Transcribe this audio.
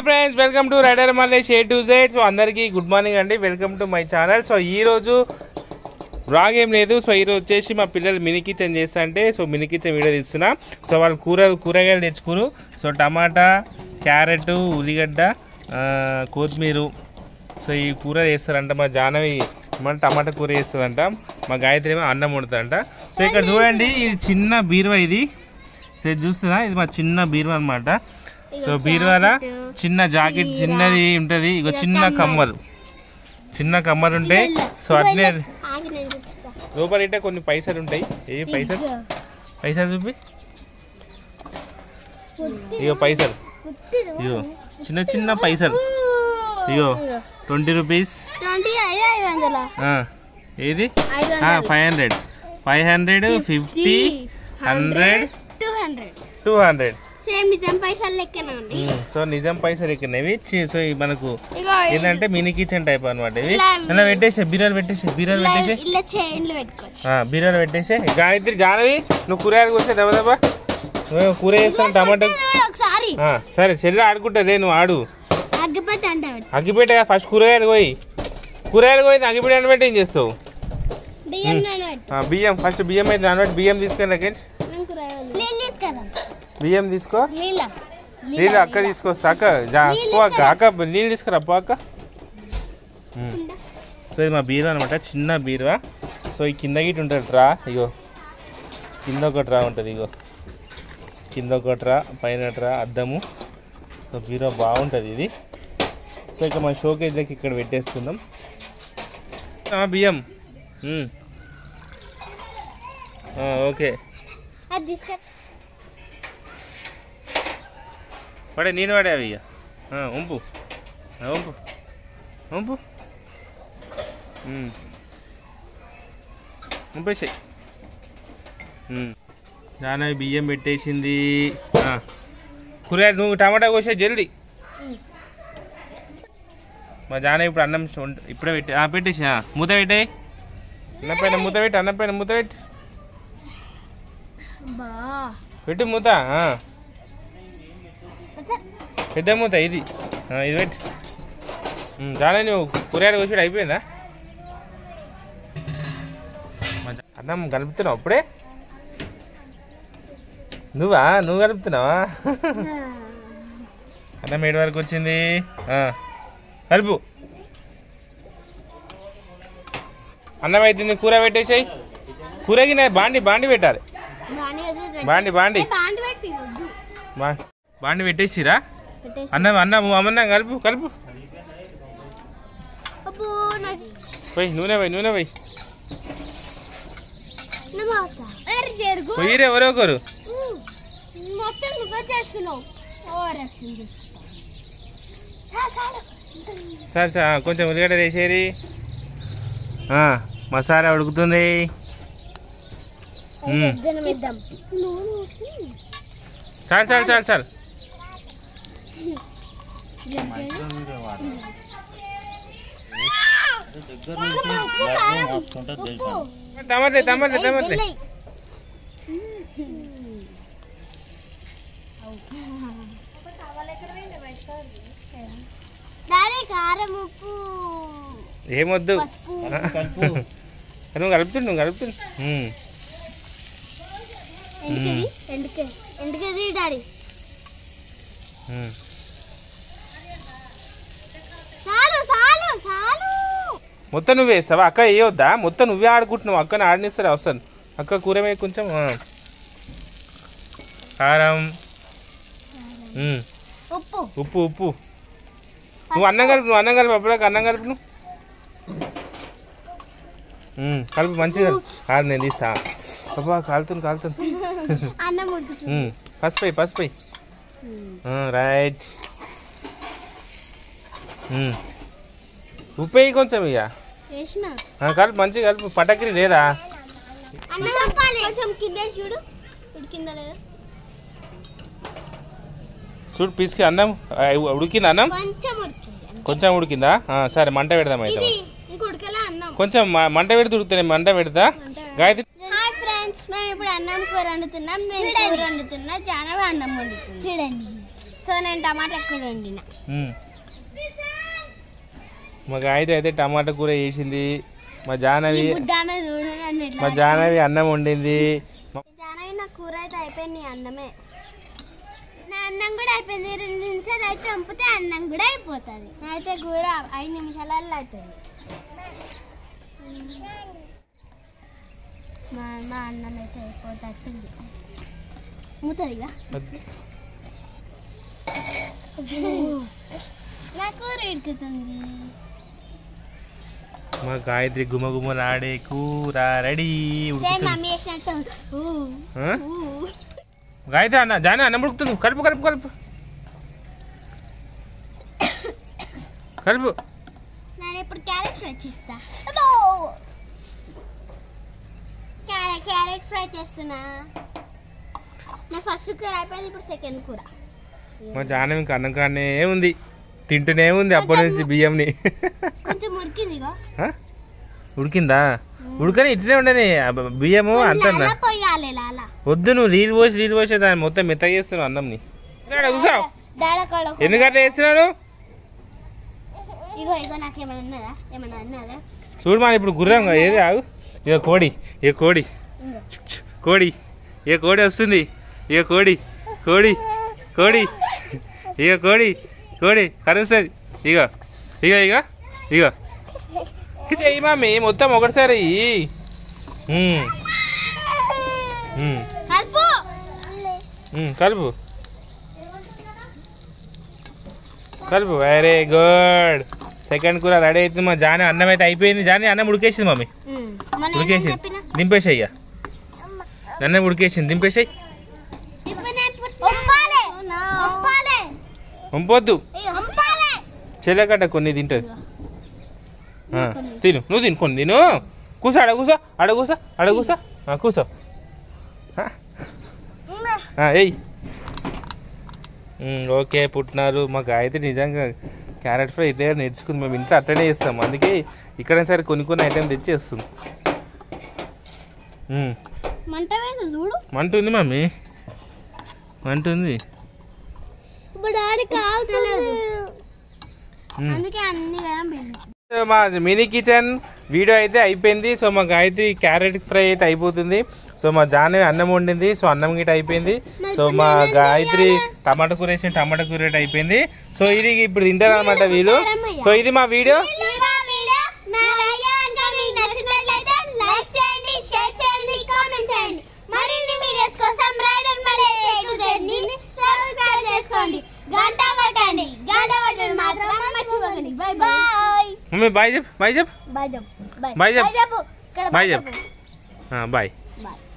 Friends welcome to rider Mallesh A to Z so అందరికీ good morning అండి welcome to my channel so ఈ రోజు blog ఏం లేదు సో ఈరోజు వచ్చేసి మా పిల్లలు మినీ కిచెన్ చేస్తా అంటే సో మినీ కిచెన్ వీడియో తీస్తున్నా సో వాళ్ళు కూర కూరగాయలు తెచ్చుకురు సో టమాటా క్యారెట్ ఉల్లిగడ్డ ఆ, కొత్తిమీర సో ఈ కూర చేస్తారంట మా జానవి మన టమాటా కూర చేస్తుందంట మా గాయత్రి ఏమో అన్నం వండుతుందంట సో ఇక్కడ చూడండి ఇది చిన్న బీరువా ఇది సో ఇది చూస్తున్నా ఇది మా చిన్న బీరువా అనమాట సో బీరువాల చిన్న జాకెట్ చిన్నది ఉంటది ఇగో చిన్న కమ్మలు చిన్న కమ్మలు ఉంటాయి సో అట్నే లోపల ఇట్టే కొన్ని పైసలు ఉంటాయి ఏ పైసలు పైసలు చూపి ఇగో పైసలు ఇగో చిన్న చిన్న పైసలు ఇగో ట్వంటీ రూపీస్ ట్వంటీ ఐదు ఐదు వందల ఏది ఐదు five hundred five hundred fifty hundred two hundred two hundred same నిజం పైసలు లెక్కనే ఉంది సో నిజం పైసలు ఎక్కినవి చి- సో ఇవి మనకు ఇగో ఏంటంటే మినీ కిచెన్ టైప్ అనమాట ఇవి ఇలా- అలా పెట్టేసే బీరాలు పెట్టేసి బీరాలు ఇలా పెట్టేసి ఇలా చైన్లు పెట్టుకోవచ్చు ఆ, బీరాలు పెట్టేసి గాయత్రి జానవి నువ్వు కూరగాయలు కోసే దెబ్బ దెబ్బ నువ్వు కూర చేస్తాను టమాటా చూడు ఒకసారి ఆ, సరే చెల్లి ఆడుకుంటుంది నువ్వు ఆడు అగ్గిపెట్టి అంటే అగ్గిపెట్ట ఫస్ట్ కూరగాయలు పోయి కూరగాయలు పోయి అగ్గిపెట్టి అనబెట్టి ఏం చేస్తావు బియ్యం నేను పెట్టు ఆ, బియ్యం ఫస్ట్ బియ్యం అయితే అనబెట్టి బియ్యం తీసుకొని లగేజ్ నీళ్ళు తీసుకురా బియ్యం తీసుకో నీళ్ళ నీళ్ళు అక్క తీసుకొస్తా అక్క జా పో అక్క అక్క నీళ్ళు తీసుకురా పో అక్క ఉమ్. సో ఇది మా బీరువా అనమాట చిన్న బీరువా సో ఈ కింద గిట్ ఉంటుంది రా ఇగో కింద ఒకటి రా ఉంటుంది ఇగో కింద ఒకటి రా పైన ఒకటి రా అద్దము సో బీరువా బాగుంటుంది ఇది సో ఇక మన షోకేజ్లోకి ఇక్కడ పెట్టేసుకుందాం ఆ, బియ్యం ఉమ్. ఆ, ఓకే అది తీసుకురా పడే నేను పడే అవి ఇక ఆ, ఉంపు ఆ, ఉంపు ఉంపు ఉమ్. ఉంపేసాయి జానవి బియ్యం పెట్టేసింది ఆ. కూరగాయలు నువ్వు టమాటా కోసే జల్దీ మా జానవి ఇప్పుడు అన్నం వంట- ఇప్పుడే పెట్టి ఆ, పెట్టేసి ఆ, మూత పెట్టాయి అన్నం పైన మూత పెట్టి అన్నం పైన మూత పెట్టి బా పెట్టు మూత ఆ. పెద్ద మూత ఇది ఆ, ఇది పెట్టి చాలా నువ్వు కూరగాయలు కోసి అయిపోయిందా మంచి- అన్నం కలుపుతున్నావు అప్పుడే నువ్వా నువ్వు కలుపుతున్నావా అన్నం ఏడు వరకు వచ్చింది ఆ, కలుపు అన్నం అవుతుంది కూర పెట్టేసాయి కూరకి నా బాండి బాండి పెట్టాలి బాగానే అది రెడీ. బాండి బాండి ఏ, బాండి పెట్టి వద్దు బా- బాండి పెట్టేసిరా పెట్టేసి అన్నం అన్నం అమ్మన్నా కలుపు కలుపు అబ్బో నాకు పోయి నూనె పోయి నూనె పోయి నువ్వు అవుతా అరే జరుగు పోయిరే ఎవరో ఒకరు ఉమ్. మొత్తం నువ్వే చేస్తున్నావు ఓవర్ యాక్షన్ చేస్తున్నావు. చాలు చాలు సార్ సార్ కొంచెం ఉల్లిగడ్డ వేసేరి ఆ, మసాలా ఉడుకుతుంది మ్మ్. మధ్యాహ్నం ఇద్దాం చాలు చాలు చాలు చాలు టమాటే టమాటే టమాటే దాని కారం ఉప్పు ఏమొద్దు పసుపు నువ్వు కలుపుతుండు నువ్వు కలుపుతుండు మ్మ్. ఎందుకది ఎందుకే ఎందుకది డాడీ మ్మ్. చాలు చాలు చాలు మొత్తం నువ్వే వేస్తావా అక్క వేయొద్దా మొత్తం నువ్వే ఆడుకుంటున్నావు అక్కని ఆడనిస్తారా వస్తాను అక్క కూర మీద కొంచెం ఆ. కారం మ్మ్. ఉప్పు ఉప్పు ఉప్పు నువ్వు అన్నం కలుపు నువ్వు అన్నం కలుపు అప్పుడాక అన్నం కలుపు నువ్వు మ్మ్, కలుపు మంచిగా కలుపు. కాదు నేను తీస్తా అబ్బా కాలుతుంది కాలుతుంది అన్నం ఉడుకుతుంది మ్మ్, పసుపై పసుపై రైట్ మ్మ్. ఉప్పు వేయి కొంచెం ఇక వేసిన ఆ, కలుపు మంచిగా కలుపు పటకిరి లేదా అన్నం కప్పాలి కొంచెం కింద చూడు ఉడికిందా లేదా చూడు పీసుకి అన్నం ఆ, ఉడికిందా అన్నం కొంచెం ఉడికింది అంతే. కొంచెం ఉడికిందా ఆ, సరే మంట పెడదాం అయితే ఇది ఇంక ఉడకలే అన్నం కొంచెం మ- మంట పెడితే ఉడుకుతాయి మంట పెడతా గాయత్రి హాయ్ ఫ్రెండ్స్ మేము ఇప్పుడు అన్నం కూర వండుతున్నాం నేను కూర వండుతున్నా చాలా అన్నం వండుతున్నా చూడండి సో నేను టమాటా కూర వండిన ఉమ్. మా గాయత్రి అయితే టమాటా కూర వేసింది మా జానవి బుడ్డామే చూడు నన్ను మా జానవి అన్నం వండింది మా- జానవి నా కూర అయితే అయిపోయింది నీ అన్నమే నా అన్నం కూడా అయిపోయింది రెండు నిమిషాలు అయితే వంపితే అన్నం కూడా అయిపోతుంది అయితే కూర ఐదు నిమిషాలలో అవుతుంది మా మా అన్నం అయితే అయిపోతుంది మూతుందిగా నా కూర ఇడుకుతుంది మా గాయత్రి గుమగుమలాడే కూర రెడీ సేమ్ ఉడుకుతుంది మమ్మీ వేసినట్టు ఊ, ఆ? ఊ. గాయత్రి అన్న జాన అన్నం ఉడుకుతుంది కలుపు కలుపు కలుపు కలుపు నేను ఇప్పుడు క్యారెట్ ఫ్రై చేస్తా క్యారెట్ క్యారెట్ ఫ్రై చేస్తున్నా నా ఫస్ట్ కూర అయిపోయింది ఇప్పుడు సెకండ్ కూర మా జానం ఇంకా అన్నం కాడనే ఉంది తింటూనే ఉంది అప్పటి నుంచి బియ్యంని కొంచెం ఉడికిందిగా ఆ? ఉడికిందా ఉడకని ఇట్లనే ఉండని ఆ బ- బియ్యము అంత అలా పోయాలి అలా వద్దు నువ్వు నీళ్ళు పోసి నీళ్ళు పోసి దాన్ని మొత్తం మెత్తగా చేస్తున్నావు అన్నంని ఇక్కడ కూర్చోవు డాడకాడ ఎందుకంటే వేస్తున్నాడు ఇగో ఇగో నాకు ఏమైనా ఉన్నదా ఏమైనా ఉన్నదా చూడు మన ఇప్పుడు గుర్రం కదా, ఏది ఆగు ఇక కోడి ఇక కోడి ఇగో. కోడి ఇక కోడి వస్తుంది ఇక కోడి కోడి కోడి ఇక కోడి కోడి కరుస్తుంది ఇక ఇక ఇక ఇక చెయ్యి మమ్మీ మొత్తం ఒకటిసారి ఇయ్యి. ఉమ్, ఉమ్, కలుపు ఉమ్, కలుపు కలుపు వెరీ గుడ్ సెకండ్ కూర రెడీ అవుతుంది మా జాని అన్నం అయితే అయిపోయింది జాని అన్నం ఉడికేసింది మమ్మీ ఉమ్. మొన్న ఏమని ఉడికేసింది చెప్పిన దింపేసాయి ఇక అన్నం ఉడికేసింది దింపేసాయి ఒప్పాలే ఒప్పాలే పంపొద్దు ఒప్పాలే చెల్లకట్ట కొన్ని తింటది ఆ, తిను నువ్వు తిను కొన్ని తిను కూసో అడ కూసో అడ కూసో అడ కూసో ఆ, కూసో ఆ, ఆ, ఏయ్ ఉమ్, ఓకే పుట్టినారు మా గాయత్రి నిజంగా క్యారెట్ ఫ్రై ఇట్లా నేర్చుకుంది మేము ఇంట్లో అట్లనే చేస్తాం అందుకే ఇక్కడ సరే కొన్ని కొన్ని ఐటెం తెచ్చి వేస్తుంది ఉమ్, మంట వేసి చూడు మంట ఉంది మమ్మీ మంట ఉంది ఇప్పుడు డాడీ కాల్చలేదు ఉమ్. అందుకే అన్ని గరం పిండి సో మా మినీ కిచెన్ వీడియో అయితే అయిపోయింది సో మా గాయత్రి క్యారెట్ ఫ్రై అయితే అయిపోతుంది సో మా జాహ్నవి అన్నం వండింది సో అన్నం గిట్ట అయిపోయింది సో మా గాయత్రి టమాటా కూర వేసిన టమాటా కూర అయితే అయిపోయింది సో ఇది ఇప్పుడు తింటారు అనమాట వీళ్ళు సో ఇది మా వీడియో మా వీడియో మా వీడియో కనుక మీకు నచ్చినట్లయితే లైక్ చేయండి షేర్ చేయండి కామెంట్ చేయండి మరిన్ని వీడియోస్ కోసం రైడర్ మలే ని సబ్స్క్రైబ్ చేసుకోండి గంట కొట్టండి గంట కొట్టండి మాత్రం మర్చిపోకండి బై బాయ్ మమ్మీ బాయ్ చెప్పు బాయ్ చెప్పు బాయ్ చెప్పు Bye చెప్పు. చెప్పు ఇక్కడ Bye చెప్పు. Bye bye